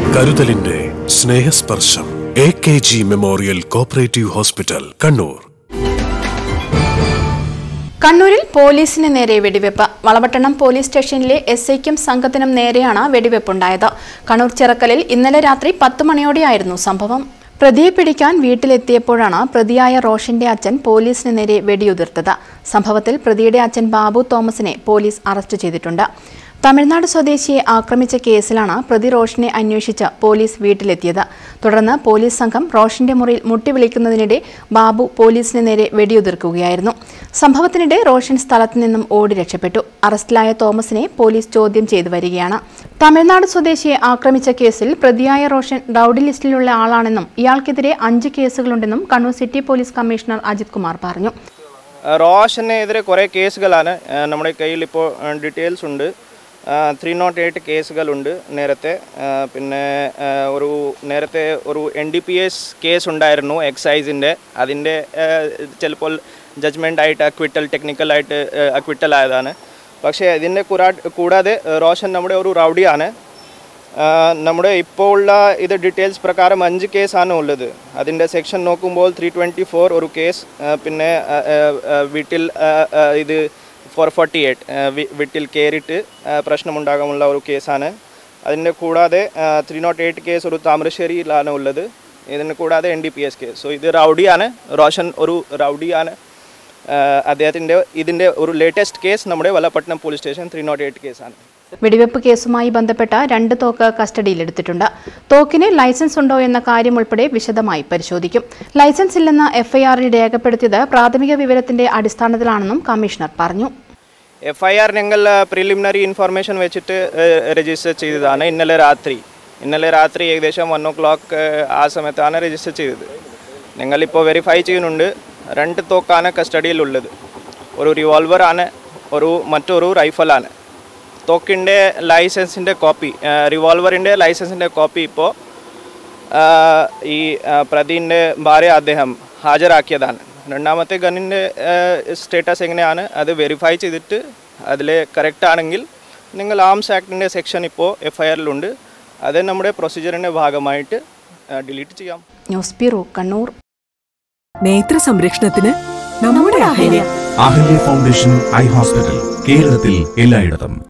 കരുതലിന്റെ സ്നേഹസ്പർശം A K G memorial cooperative hospital Kannur കണ്ണൂരിൽ പോലീസിന് നേരെ വെടിവെപ്പ് വളപട്ടണം പോലീസ് സ്റ്റേഷനിലെ എസ് ഐക്കും സംഘത്തിനും നേരെയാണ് വെടിവെപ്പുണ്ടായത് കണ്ണൂർ ചിറക്കലിൽ ഇന്നലെ രാത്രി പത്ത് മണിയോടെയായിരുന്നു സംഭവം പ്രതിയെ പിടിക്കാൻ വീട്ടിലെത്തിയപ്പോഴാണ് പ്രതിയായ റോഷന്റെ അച്ഛൻ പോലീസിന് നേരെ വെടിയുതിർത്തത് സംഭവത്തിൽ പ്രതിയുടെ അച്ഛൻ ബാബു തോമസിനെ പോലീസ് അറസ്റ്റ് ചെയ്തിട്ടുണ്ട് തമിഴ്നാട് സ്വദേശിയെ ആക്രമിച്ച കേസിലാണ് പ്രതി റോഷനെ അന്വേഷിച്ച് പോലീസ് വീട്ടിലെത്തിയത് തുടർന്ന് പോലീസ് സംഘം റോഷന്റെ മുറിയിൽ മുട്ടി വിളിക്കുന്നതിനിടെ ബാബു പോലീസിന് നേരെ വെടിയുതിർക്കുകയായിരുന്നു സംഭവത്തിനിടെ റോഷൻ സ്ഥലത്തു നിന്നും ഓടി രക്ഷപ്പെട്ടു അറസ്റ്റിലായ തോമസിനെ പോലീസ് ചോദ്യം ചെയ്തു വരികയാണ് തമിഴ്നാട് സ്വദേശിയെ ആക്രമിച്ച കേസിൽ പ്രതിയായ റോഷൻ റൌഡി ലിസ്റ്റിലുള്ള ആളാണെന്നും ഇയാൾക്കെതിരെ അഞ്ച് കേസുകളുണ്ടെന്നും Kannur city police commissioner Ajith Kumar പറഞ്ഞു റോഷനെതിരെ കുറേ കേസുകളാണ് ആ, നമ്മുടെ കയ്യിൽ ഇപ്പോൾ ഡീറ്റെയിൽസ് ഉണ്ട് ത്രീ നോട്ട് എയ്റ്റ് കേസുകളുണ്ട് നേരത്തെ ആ, പിന്നെ ആ, ഒരു നേരത്തെ ഒരു N D P S case ഉണ്ടായിരുന്നു എക്സൈസിൻ്റെ അതിൻ്റെ ചിലപ്പോൾ ജഡ്ജ്മെൻ്റ് ആയിട്ട് അക്വിറ്റൽ ടെക്നിക്കലായിട്ട് അക്വിറ്റൽ ആയതാണ് പക്ഷേ ഇതിൻ്റെ കുറാ കൂടാതെ റോഷൻ നമ്മുടെ ഒരു റൗഡിയാണ് ആ, നമ്മുടെ ഇപ്പോൾ ഉള്ള ഇത് ഡീറ്റെയിൽസ് പ്രകാരം അഞ്ച് കേസാണ് ഉള്ളത് അതിൻ്റെ സെക്ഷൻ നോക്കുമ്പോൾ ത്രീ ട്വൻറ്റി ഫോർ ഒരു കേസ് ആ, പിന്നെ ആ, ആ, ആ, വീട്ടിൽ ആ, ആ, ഇത് ഫോർ ഫോർട്ടി എയ്റ്റ് വീട്ടിൽ കയറിയിട്ട് ആ, പ്രശ്നമുണ്ടാകാമുള്ള ഒരു കേസാണ് അതിൻ്റെ കൂടാതെ ത്രീ നോട്ട് എയ്റ്റ് കേസ് ഒരു താമരശ്ശേരിയിലാണ് ഉള്ളത് ഇതിന് കൂടാതെ N D P S case so ഇത് റൗഡിയാണ് റോഷൻ ഒരു റൗഡിയാണ് അദ്ദേഹത്തിൻ്റെ ഇതിൻ്റെ ഒരു ലേറ്റസ്റ്റ് കേസ് നമ്മുടെ Vallappattanam police station three nought eight കേസാണ് വെടിവെപ്പ് കേസുമായി ബന്ധപ്പെട്ട രണ്ട് തോക്ക് കസ്റ്റഡിയിലെടുത്തിട്ടുണ്ട് തോക്കിന് ലൈസൻസ് ഉണ്ടോ എന്ന കാര്യം ഉൾപ്പെടെ വിശദമായി പരിശോധിക്കും ലൈസൻസ് ഇല്ലെന്ന എഫ്ഐആറിൽ രേഖപ്പെടുത്തിയത് പ്രാഥമിക വിവരത്തിന്റെ അടിസ്ഥാനത്തിലാണെന്നും കമ്മീഷണർ പറഞ്ഞു എഫ് ഐ ആർ ഞങ്ങൾ പ്രിലിമിനറി ഇൻഫർമേഷൻ വെച്ചിട്ട് രജിസ്റ്റർ ചെയ്തതാണ് ഇന്നലെ രാത്രി ഇന്നലെ രാത്രി ഏകദേശം വൺ ഓ ക്ലോക്ക് ആ സമയത്താണ് രജിസ്റ്റർ ചെയ്തത് ഞങ്ങളിപ്പോൾ വെരിഫൈ ചെയ്യുന്നുണ്ട് രണ്ട് തോക്കാണ് കസ്റ്റഡിയിലുള്ളത് ഒരു റിവോൾവറാണ് ഒരു മറ്റൊരു റൈഫലാണ് തോക്കിൻ്റെ ലൈസൻസിൻ്റെ കോപ്പി റിവോൾവറിൻ്റെ ലൈസൻസിൻ്റെ കോപ്പി ഇപ്പോൾ ഈ പ്രതിൻ്റെ ഭാര്യ അദ്ദേഹം ഹാജരാക്കിയതാണ് രണ്ടാമത്തെ ഗണ്ണിൻ്റെ സ്റ്റേറ്റസ് എങ്ങനെയാണ് അത് വെരിഫൈ ചെയ്തിട്ട് അതിൽ കറക്റ്റ് ആണെങ്കിൽ നിങ്ങൾ ആംസ് ആക്ടിൻ്റെ സെക്ഷൻ ഇപ്പോൾ എഫ് ഐ ആറിലുണ്ട് അത് നമ്മുടെ പ്രൊസീജിയറിൻ്റെ ഭാഗമായിട്ട് ഡിലീറ്റ് ചെയ്യാം ന്യൂസ് ബ്യൂറോ കണ്ണൂർ നേത്ര സംരക്ഷണത്തിന് നമ്മുടെ Ahalya Ahalya foundation eye hospital കേരളത്തിൽ എല്ലായിടത്തും